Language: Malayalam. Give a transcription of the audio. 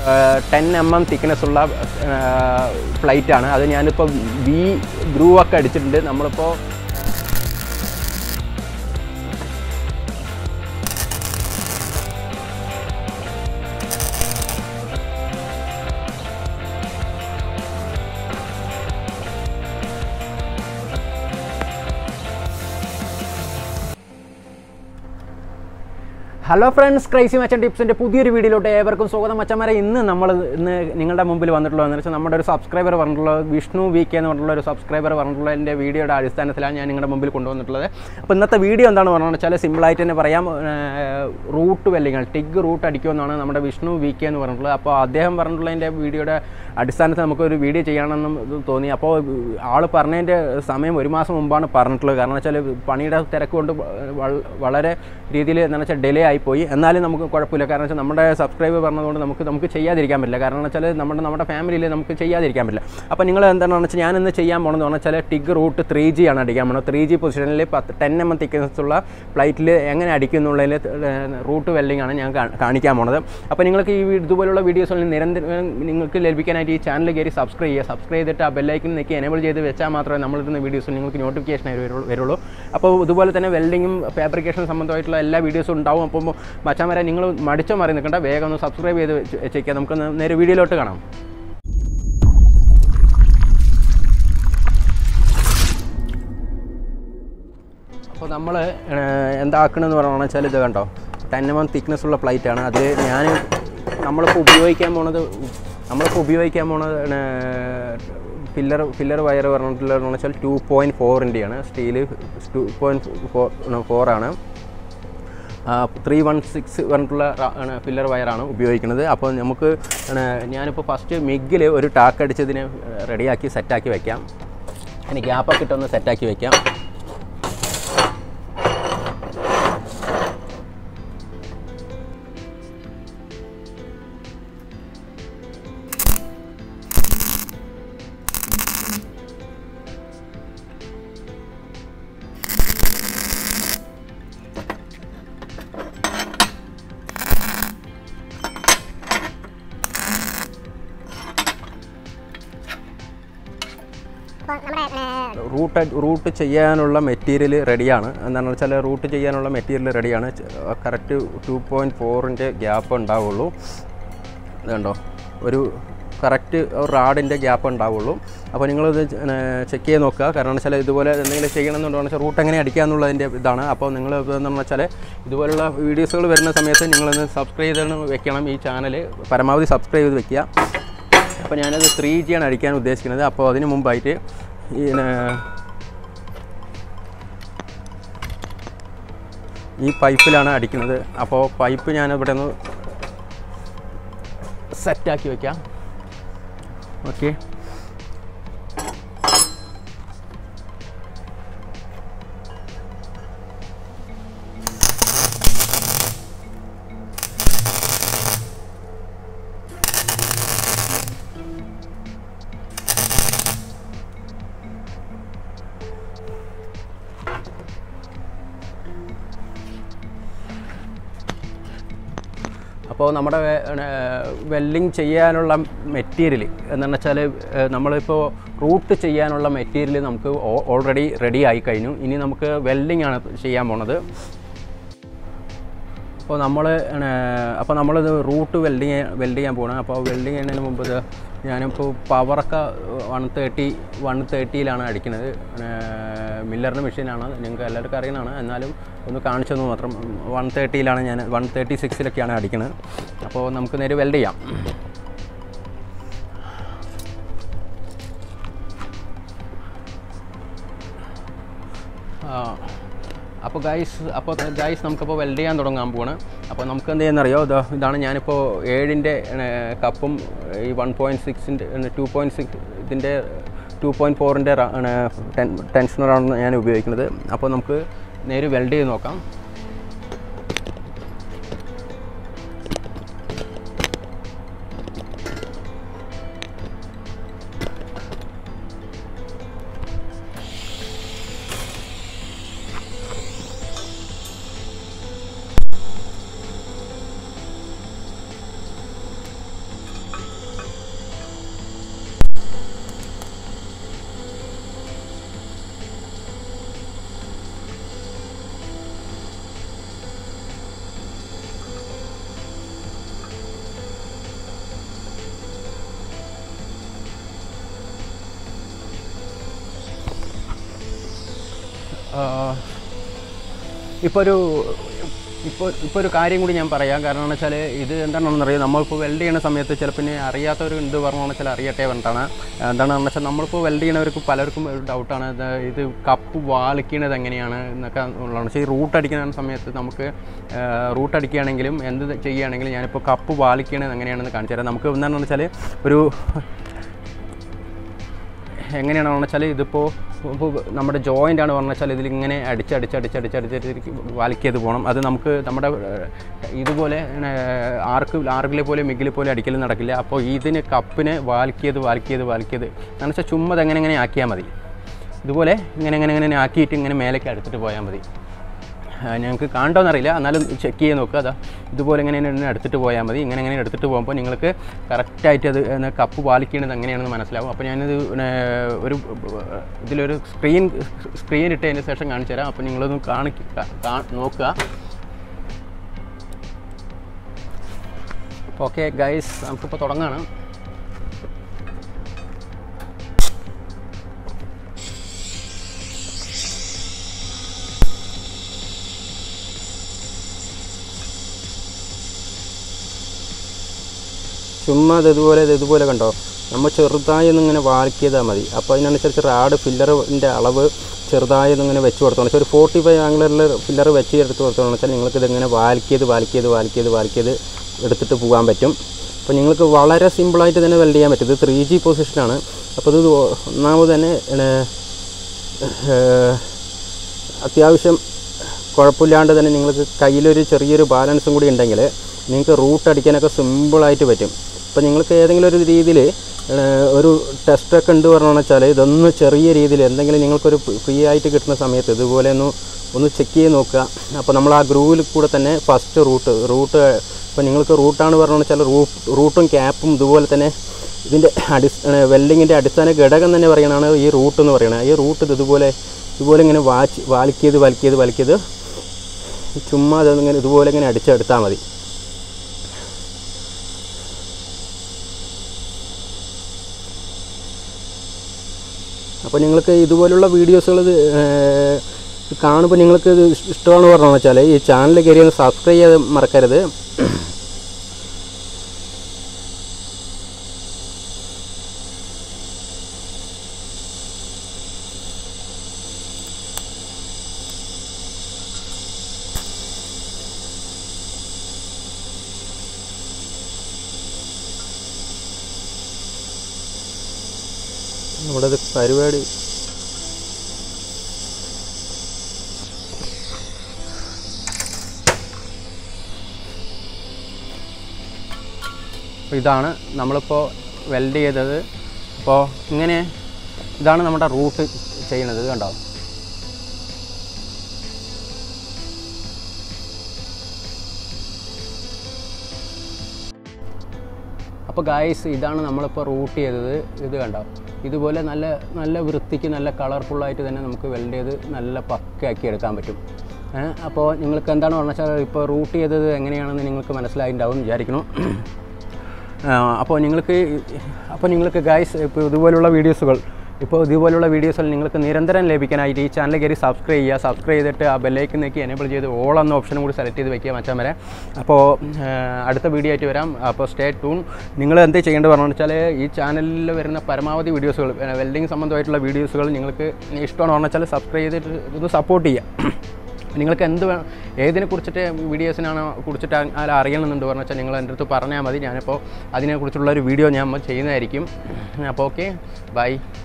ടെൻ എം എം തിക്നെസ് ഉള്ള പ്ലൈറ്റാണ് അത് ഞാനിപ്പോൾ വി ഗ്രൂ ഒക്കെ അടിച്ചിട്ടുണ്ട് നമ്മളിപ്പോൾ ഹലോ ഫ്രണ്ട്സ് ക്രൈസി മച്ചൻ ടിപ്സിൻ്റെ പുതിയൊരു വീഡിയോയിലോട്ട് ഏവർക്കും സ്വാഗതം മച്ചന്മാരെ ഇന്ന് നമ്മൾ ഇന്ന് നിങ്ങളുടെ മുമ്പിൽ വന്നിട്ടുള്ളതെന്ന് വെച്ചാൽ നമ്മുടെ ഒരു സബ്സ്ക്രൈബർ പറഞ്ഞിട്ടുള്ള വിഷ്ണു വി കെ എന്ന് പറഞ്ഞിട്ടുള്ള ഒരു സബ്സ്ക്രൈബർ പറഞ്ഞിട്ടുള്ള എൻ്റെ വീഡിയോയുടെ അടിസ്ഥാനത്തിലാണ് ഞാൻ നിങ്ങളുടെ മുമ്പിൽ കൊണ്ടുവന്നിട്ടുള്ളത് അപ്പോൾ ഇന്നത്തെ വീഡിയോ എന്താണ് പറഞ്ഞത് വെച്ചാൽ സിമ്പിളായിട്ട് തന്നെ പറയാം റൂട്ട് വെല്ലിങ്ങൾ ടിഗ് റൂട്ട് അടിക്കുമെന്നാണ് നമ്മുടെ വിഷ്ണു വി കെ എന്ന് പറഞ്ഞിട്ടുള്ളത് അപ്പോൾ അദ്ദേഹം പറഞ്ഞിട്ടുള്ള എൻ്റെ വീഡിയോയുടെ അടിസ്ഥാനത്തിൽ നമുക്കൊരു വീഡിയോ ചെയ്യണമെന്നും ഇത് തോന്നി അപ്പോൾ ആൾ പറഞ്ഞതിൻ്റെ സമയം ഒരു മാസം മുമ്പാണ് പറഞ്ഞിട്ടുള്ളത് കാരണം വെച്ചാൽ പണിയുടെ തിരക്ക് കൊണ്ട് വള- വളരെ രീതിയിൽ എന്താണെന്ന് വെച്ചാൽ ഡിലേ ആയിപ്പോയി എന്നാലും നമുക്ക് കുഴപ്പമില്ല കാരണം വെച്ചാൽ നമ്മുടെ സബ്സ്ക്രൈബ് പറഞ്ഞതുകൊണ്ട് നമുക്ക് നമുക്ക് ചെയ്യാതിരിക്കാൻ പറ്റില്ല കാരണം വെച്ചാൽ നമ്മുടെ നമ്മുടെ ഫാമിലിയിൽ നമുക്ക് ചെയ്യാതിരിക്കാൻ പറ്റില്ല അപ്പോൾ നിങ്ങൾ എന്താണെന്ന് വെച്ചാൽ ഞാൻ ഇന്ന് ചെയ്യാൻ പോകണമെന്ന് പറഞ്ഞാൽ ടിഗ് റൂട്ട് ത്രീ ജി ആണ് അടിക്കാൻ പോകുന്നത് ത്രീ ജി പൊസിഷനിൽ പത്ത് ടെൻ എം എം തിക്നെസ് ഉള്ള ഫ്ലൈറ്റിൽ എങ്ങനെ അടിക്കുന്നുള്ളതിൽ റൂട്ട് വെല്ലിംഗ് ആണ് ഞാൻ കാ- കാണിക്കാൻ പോണത് അപ്പോൾ നിങ്ങൾക്ക് ഈ വി- ഇതുപോലുള്ള വീഡിയോസ് നിരന്തരം നിങ്ങൾക്ക് ലഭിക്കാനായിട്ട് ഈ ചാനൽ കയറി സബ്സ്ക്രൈബ് ചെയ്യുക സബ്സ്ക്രൈബ് ചെയ്തിട്ട് ആ ബെല്ലൈക്കൻ നിൽക്കി എനേബിൾ ചെയ്ത് വെച്ചാൽ മാത്രമേ നമ്മളിടുന്ന വീഡിയോസ് നിങ്ങൾക്ക് നോട്ടിഫിക്കേഷൻ വരുള്ളൂ വരുള്ളൂ അപ്പോൾ ഇതുപോലെ തന്നെ വെൽഡിങ്ങും ഫാബ്രിക്കേഷൻ സംബന്ധമായിട്ടുള്ള എല്ലാ വീഡിയോസും ഉണ്ടാവും അപ്പോൾ മച്ചാമരെ നിങ്ങൾ മടിച്ചോ മാറി നിൽക്കണ്ട വേഗം ഒന്ന് സബ്സ്ക്രൈബ് ചെയ്ത് വെച്ച് വെച്ചേക്കുക നമുക്ക് നേരെ വീഡിയോയിലോട്ട് കാണാം അപ്പോൾ നമ്മൾ എന്താക്കണമെന്ന് പറയുകയാണെന്ന് വെച്ചാൽ ഇത് കണ്ടോ ടെൻ എം എം തിക്നെസ് ഉള്ള പ്ലേറ്റാണ് അതിൽ ഞാൻ നമ്മളിപ്പോൾ ഉപയോഗിക്കാൻ പോണത് നമ്മളിപ്പോൾ ഉപയോഗിക്കാൻ പോണത് ഫില്ലർ ഫില്ലർ വയർ പറഞ്ഞിട്ടുള്ളതെന്ന് വെച്ചാൽ ടു പോയിൻറ്റ് ഫോറിൻ്റെയാണ് സ്റ്റീല് ടു പോയിൻറ്റ് ഫോർ ഫോറാണ് ത്രീ വൺ സിക്സ് പറഞ്ഞിട്ടുള്ള ഫില്ലർ വയറാണ് ഉപയോഗിക്കുന്നത് അപ്പോൾ നമുക്ക് ആണ് ഞാനിപ്പോൾ ഫസ്റ്റ് മിഗിൽ ഒരു ടാക്ക് അടിച്ചതിനെ റെഡിയാക്കി സെറ്റാക്കി വെക്കാം ഇനി ഗ്യാപ്പൊക്കെ ഇട്ടൊന്ന് സെറ്റാക്കി വെക്കാം അപ്പോൾ നമ്മുടെ ഏഹ്, റൂട്ട് റൂട്ട് ചെയ്യാനുള്ള മെറ്റീരിയൽ റെഡിയാണ് എന്താണെന്ന് വെച്ചാൽ റൂട്ട് ചെയ്യാനുള്ള മെറ്റീരിയൽ റെഡിയാണ് കറക്റ്റ് ടു പോയിൻറ്റ് ഫോറിൻ്റെ ഗ്യാപ്പ് ഉണ്ടാവുള്ളൂ ഇതുണ്ടോ ഒരു കറക്റ്റ് റാഡിൻ്റെ ഗ്യാപ്പ് ഉണ്ടാവുള്ളൂ അപ്പോൾ നിങ്ങളിത് ചെക്ക് ചെയ്ത് നോക്കുക കാരണം വെച്ചാൽ ഇതുപോലെ എന്തെങ്കിലും ചെയ്യണമെന്നുണ്ടെന്ന് വെച്ചാൽ റൂട്ട് എങ്ങനെ അടിക്കുക എന്നുള്ളതിൻ്റെ ഇതാണ് അപ്പോൾ നിങ്ങൾ എന്താണെന്ന് വെച്ചാൽ ഇതുപോലുള്ള വീഡിയോസുകൾ വരുന്ന സമയത്ത് നിങ്ങളൊന്ന് സബ്സ്ക്രൈബ് ചെയ്ത് വെക്കണം ഈ ചാനൽ പരമാവധി സബ്സ്ക്രൈബ് ചെയ്ത് വെക്കുക അപ്പോൾ ഞാനത് ത്രീ ജി ആണ് അടിക്കാൻ ഉദ്ദേശിക്കുന്നത് അപ്പോൾ അതിന് മുമ്പായിട്ട് ഈ ന- ഈ പൈപ്പിലാണ് അടിക്കുന്നത് അപ്പോൾ പൈപ്പ് ഞാൻ ഇവിടെ നിന്ന് സെറ്റാക്കി വയ്ക്കാം ഓക്കെ അപ്പോൾ നമ്മുടെ വെൽഡിങ് ചെയ്യാനുള്ള മെറ്റീരിയൽ എന്താണെന്ന് വെച്ചാൽ നമ്മളിപ്പോൾ റൂട്ട് ചെയ്യാനുള്ള മെറ്റീരിയൽ നമുക്ക് ഓൾറെഡി റെഡി ആയി കഴിഞ്ഞു ഇനി നമുക്ക് വെൽഡിങ് ആണ് ചെയ്യാൻ പോണത് അപ്പോൾ നമ്മൾ അപ്പോൾ നമ്മളിത് റൂട്ട് വെൽഡിങ് വെൽഡ് ചെയ്യാൻ പോകണം അപ്പോൾ വെൽഡിങ് ചെയ്യുന്നതിന് മുമ്പ് ഇത് ഞാനിപ്പോൾ പവറൊക്കെ വൺ തേർട്ടി വൺ തേർട്ടിയിലാണ് അടിക്കുന്നത് മില്ലറിൻ്റെ മെഷീനാണ് നിങ്ങൾക്ക് എല്ലാവർക്കും അറിയുന്നതാണ് എന്നാലും ഒന്ന് കാണിച്ചെന്ന് മാത്രം വൺ തേർട്ടിയിലാണ് ഞാൻ വൺ തേർട്ടി സിക്സിലൊക്കെയാണ് അടിക്കുന്നത് അപ്പോൾ നമുക്ക് നേരെ വെൽഡ് ചെയ്യാം ആ, അപ്പോൾ ഗൈസ് അപ്പോൾ ഗൈസ് നമുക്കിപ്പോൾ വെൽഡ് ചെയ്യാൻ തുടങ്ങാൻ പോവാണ് അപ്പോൾ നമുക്ക് എന്ത് ചെയ്യുന്നറിയോ ഇതാ ഇതാണ് ഞാനിപ്പോൾ ഏഴിൻ്റെ കപ്പും ഈ വൺ പോയിൻറ്റ് സിക്സിൻ്റെ ടു പോയിൻറ്റ് സിക്സ് ഇതിൻ്റെ ടു പോയിൻറ്റ് ഫോറിൻ്റെ ടെൻ ടെൻഷനറാണ് ഞാൻ ഉപയോഗിക്കുന്നത് അപ്പോൾ നമുക്ക് നേരെ വെൽഡ് ചെയ്ത് നോക്കാം ഇപ്പോൾ ഒരു ഇപ്പോൾ ഇപ്പോൾ ഒരു കാര്യം കൂടി ഞാൻ പറയാം കാരണം എന്ന് വെച്ചാൽ ഇത് എന്താണെന്ന് അറിയാം നമ്മളിപ്പോൾ വെൽഡ് ചെയ്യണ സമയത്ത് ചിലപ്പോൾ ഇനി അറിയാത്തവർ എന്ത് പറഞ്ഞാണെന്ന് വെച്ചാൽ അറിയട്ടെ പറഞ്ഞിട്ടാണ് എന്താണെന്ന് വെച്ചാൽ നമ്മളിപ്പോൾ വെൽഡ് ചെയ്യണവർക്ക് പലർക്കും ഒരു ഡൗട്ടാണ് ഇത് ഇത് കപ്പ് വാളിക്കണത് എങ്ങനെയാണ് എന്നൊക്കെ ഉള്ളതാണ് പക്ഷേ ഈ റൂട്ട് അടിക്കുന്ന സമയത്ത് നമുക്ക് റൂട്ട് അടിക്കുകയാണെങ്കിലും എന്ത് ചെയ്യുകയാണെങ്കിലും ഞാനിപ്പോൾ കപ്പ് വാളിക്കണത് എങ്ങനെയാണെന്ന് കാണിച്ചു തരാം നമുക്ക് എന്താണെന്ന് വെച്ചാൽ ഒരു എങ്ങനെയാണെന്ന് വെച്ചാൽ ഇതിപ്പോൾ ഇപ്പോൾ നമ്മുടെ ജോയിൻ്റ് ആണ് പറഞ്ഞാൽ വെച്ചാൽ ഇതിലിങ്ങനെ അടിച്ച് അടിച്ച് അടിച്ച് അടിച്ച് അടിച്ച് വലിക്കത് പോകണം അത് നമുക്ക് നമ്മുടെ ഏഹ്, ഇതുപോലെ ഏഹ്, ആർക്ക് ആർക്കിലെ പോലെ മിഗിലെ പോലെ അടിക്കലും നടക്കില്ല അപ്പോൾ ഇതിന് കപ്പിനെ വാലിക്കിയത് വാലിക്കിയത് വാലിക്കിയത് എന്ന് വെച്ചാൽ ചുമ്മാ അത് എങ്ങനെ എങ്ങനെ ആക്കിയാൽ മതി ഇതുപോലെ ഇങ്ങനെ ഇങ്ങനെ ഇങ്ങനെ ആക്കിയിട്ട് ഇങ്ങനെ മേലേക്ക് എടുത്തിട്ട് പോയാൽ മതി ആ, ഞങ്ങൾക്ക് കാണണ്ടോന്നറിയില്ല എന്നാലും ചെക്ക് ചെയ്ത് നോക്കുക അതാ ഇതുപോലെ ഇങ്ങനെ ഇങ്ങനെ എടുത്തിട്ട് പോയാൽ മതി ഇങ്ങനെ ഇങ്ങനെ എടുത്തിട്ട് പോകുമ്പോൾ നിങ്ങൾക്ക് കറക്റ്റായിട്ട് അത് എന്ന് കപ്പ് പാലിക്കേണ്ടത് എങ്ങനെയാണെന്ന് മനസ്സിലാവും അപ്പോൾ ഞാനിത് പിന്നെ ഒരു ഇതിലൊരു സ്ക്രീൻ സ്ക്രീൻ ഇട്ടതിന് ശേഷം കാണിച്ചു തരാം അപ്പോൾ നിങ്ങളൊന്ന് കാണി കാ- നോക്കുക ഓക്കെ ഗൈസ് നമുക്കിപ്പോൾ തുടങ്ങാണ് ചുമ്മാ അത് ഇതുപോലെ ഇത് ഇതുപോലെ കണ്ടോ നമ്മൾ ചെറുതായി ഒന്നിങ്ങനെ വാൽക്കിയതാൽ മതി അപ്പോൾ അതിനനുസരിച്ച് റാഡ് ഫില്ലറിൻ്റെ അളവ് ചെറുതായി ഒന്നിങ്ങനെ വെച്ച് കൊടുത്തോണം ഒരു ഫോർട്ടി ഫൈവ് ആംഗിളിൽ ഫില്ലർ വെച്ച് എടുത്ത് കൊടുത്തോളം വെച്ചാൽ നിങ്ങൾക്ക് ഇതിങ്ങനെ വാൽക്കിയത് വാൽക്കിയത് വാൽക്കിയത് വാൽക്കിയത് എടുത്തിട്ട് പോകാൻ പറ്റും അപ്പോൾ നിങ്ങൾക്ക് വളരെ സിമ്പിളായിട്ട് തന്നെ വെൽഡ് ചെയ്യാൻ പറ്റും ഇത് ത്രീ ജി പൊസിഷനാണ് അപ്പോൾ ഇത് ഒന്നാമത് തന്നെ ഏഹ്, അത്യാവശ്യം കുഴപ്പമില്ലാണ്ട് തന്നെ നിങ്ങൾക്ക് കയ്യിലൊരു ചെറിയൊരു ബാലൻസും കൂടി ഉണ്ടെങ്കിൽ നിങ്ങൾക്ക് റൂട്ട് അടിക്കാനൊക്കെ സിമ്പിളായിട്ട് പറ്റും അപ്പോൾ നിങ്ങൾക്ക് ഏതെങ്കിലും ഒരു രീതിയിൽ ഒരു ടെസ്റ്റൊക്കെ ഉണ്ട് പറഞ്ഞാൽ വെച്ചാൽ ഇതൊന്ന് ചെറിയ രീതിയിൽ എന്തെങ്കിലും നിങ്ങൾക്കൊരു ഫ്രീ ആയിട്ട് കിട്ടുന്ന സമയത്ത് ഇതുപോലെ ഒന്ന് ഒന്ന് ചെക്ക് ചെയ്ത് നോക്കുക അപ്പോൾ നമ്മൾ ആ ഗ്രൂവിൽ കൂടെ തന്നെ ഫസ്റ്റ് റൂട്ട് റൂട്ട് ഇപ്പോൾ നിങ്ങൾക്ക് റൂട്ടാണ് പറഞ്ഞാൽ വെച്ചാൽ റൂട്ട് റൂട്ടും ക്യാപ്പും ഇതുപോലെ തന്നെ ഇതിൻ്റെ അടി വെൽഡിങ്ങിൻ്റെ അടിസ്ഥാന ഘടകം തന്നെ പറയണതാണ് ഈ റൂട്ട് എന്ന് പറയുന്നത് ഈ റൂട്ട് ഇത് ഇതുപോലെ ഇതുപോലെ ഇങ്ങനെ വാച്ച് വാലിക്കിയത് വലിക്കിയത് വലിക്കിയത് ചുമ്മാ അതിങ്ങനെ ഇതുപോലെ ഇങ്ങനെ അടിച്ചെടുത്താൽ മതി അപ്പോൾ നിങ്ങൾക്ക് ഇതുപോലുള്ള വീഡിയോസുകൾ കാണുമ്പോൾ നിങ്ങൾക്ക് ഇത് ഇഷ്- ഇഷ്ടമാണ് പറഞ്ഞു വെച്ചാൽ ഈ ചാനൽ കയറി ഒന്ന് സബ്സ്ക്രൈബ് ചെയ്യാതെ മറക്കരുത് നമ്മുടെ ഇത് പരിപാടി അപ്പോൾ ഇതാണ് നമ്മളിപ്പോൾ വെൽഡ് ചെയ്തത് അപ്പോൾ ഇങ്ങനെ ഇതാണ് നമ്മുടെ റൂട്ട് ചെയ്യുന്നത് ഇത് കണ്ടോ അപ്പോൾ ഗായ്സ് ഇതാണ് നമ്മളിപ്പോൾ റൂട്ട് ചെയ്തത് ഇത് കണ്ടോ ഇതുപോലെ നല്ല നല്ല വൃത്തിക്ക് നല്ല കളർഫുള്ളായിട്ട് തന്നെ നമുക്ക് വെൽഡ് ചെയ്ത് നല്ല പക്കയാക്കി എടുക്കാൻ പറ്റും ഏ, അപ്പോൾ നിങ്ങൾക്ക് എന്താണ് പറഞ്ഞാൽ വെച്ചാൽ ഇപ്പോൾ റൂട്ട് ചെയ്തത് എങ്ങനെയാണെന്ന് നിങ്ങൾക്ക് മനസ്സിലായിട്ടുണ്ടാവും എന്ന് വിചാരിക്കണം ആ, അപ്പോൾ നിങ്ങൾക്ക് അപ്പോൾ നിങ്ങൾക്ക് ഗായ്സ് ഇപ്പോൾ ഇതുപോലുള്ള വീഡിയോസുകൾ ഇപ്പോൾ ഇതുപോലുള്ള വീഡിയോസുകൾ നിങ്ങൾക്ക് നിരന്തരം ലഭിക്കാനായിട്ട് ഈ ചാനൽ കയറി സബ്സ്ക്രൈബ് ചെയ്യുക സബ്സ്ക്രൈബ് ചെയ്തിട്ട് ആ ബെല്ലൈക്കൻ നോക്കി എനേബിൾ ചെയ്ത് ഓൾ എന്ന ഓപ്ഷനും കൂടി സെലക്ട് ചെയ്ത് വെക്കുക മച്ചാൻ വരെ അപ്പോൾ ആ, അടുത്ത വീഡിയോ ആയിട്ട് വരാം അപ്പോൾ സ്റ്റേ ടൂൺ നിങ്ങൾ എന്ത് ചെയ്യേണ്ടത് പറഞ്ഞു വെച്ചാൽ ഈ ചാനലിൽ വരുന്ന പരമാവധി വീഡിയോസുകൾ വെൽഡിങ് സംബന്ധമായിട്ടുള്ള വീഡിയോസുകൾ നിങ്ങൾക്ക് ഇഷ്ടമാണ് പറഞ്ഞു വെച്ചാൽ സബ്സ്ക്രൈബ് ചെയ്തിട്ട് ഇത് സപ്പോർട്ട് ചെയ്യുക നിങ്ങൾക്ക് എന്ത് വേ- ഏതിനെ കുറിച്ചിട്ട് വീഡിയോസിനാണ് കുറിച്ചിട്ട് ആ- ആരും അറിയണമെന്നുണ്ട് പറഞ്ഞു വെച്ചാൽ നിങ്ങൾ എൻ്റെ അടുത്ത് പറഞ്ഞാൽ മതി ഞാനിപ്പോൾ അതിനെക്കുറിച്ചുള്ള ഒരു വീഡിയോ ഞാൻ ചെയ്യുന്നതായിരിക്കും അപ്പോൾ ഓക്കെ ബൈ